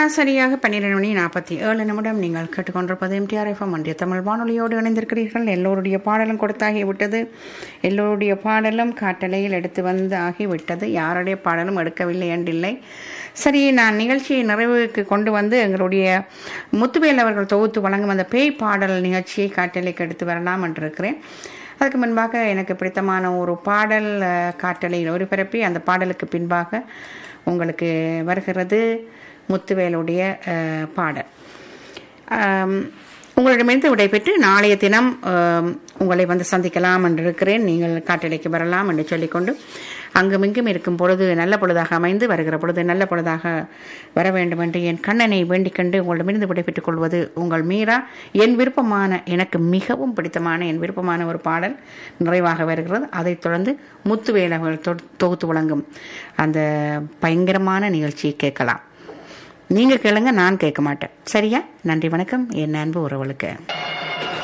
சரியாக பன்னிரெண்டு மணி நாற்பத்தி ஏழு நிமிடம் நீங்கள் கேட்டுக்கொண்டிருப்பது எம்டிஆர் எஃப்எம் ஒன்றிய தமிழ் வானொலியோடு இணைந்திருக்கிறீர்கள் எல்லோருடைய பாடலும் கொடுத்தாகிவிட்டது எல்லோருடைய பாடலும் காட்டலையில் எடுத்து வந்து ஆகிவிட்டது யாருடைய பாடலும் எடுக்கவில்லை என்றில்லை சரி நான் நிகழ்ச்சியை நிறைவுக்கு கொண்டு வந்து எங்களுடைய முத்துவேல் அவர்கள் தொகுத்து வழங்கும் அந்த பேய் பாடல் நிகழ்ச்சியை காட்டலைக்கு எடுத்து வரலாம் என்றிருக்கிறேன் அதுக்கு முன்பாக எனக்கு பிடித்தமான ஒரு பாடல் அஹ், காட்டலையில் ஒருபரப்பி அந்த பாடலுக்கு பின்பாக உங்களுக்கு வருகிறது முத்துவேலுடைய அஹ், பாடல் ஆம், உங்களிடமிருந்து விடைபெற்று நாளைய தினம் ஆம், உங்களை வந்து சந்திக்கலாம் என்று இருக்கிறேன் நீங்கள் காட்டலைக்கு வரலாம் என்று சொல்லிக்கொண்டு அங்குமிங்கும் இருக்கும் பொழுது நல்ல பொழுதாக அமைந்து வருகிற பொழுது நல்ல பொழுதாக வர வேண்டும் என்று என் கண்ணனை வேண்டிக் கண்டு உங்களிடமிருந்து விடைபெற்றுக் கொள்வது உங்கள் மீரா என் விருப்பமான எனக்கு மிகவும் பிடித்தமான என் விருப்பமான ஒரு பாடல் நிறைவாக வருகிறது அதைத் தொடர்ந்து முத்துவேல் அவர்கள் தொ- தொகுத்து வழங்கும் அந்த பயங்கரமான நிகழ்ச்சியை கேட்கலாம் நீங்க கேளுங்க நான் கேட்க மாட்டேன் சரியா நன்றி வணக்கம் என் அன்பு உறவுகளுக்கு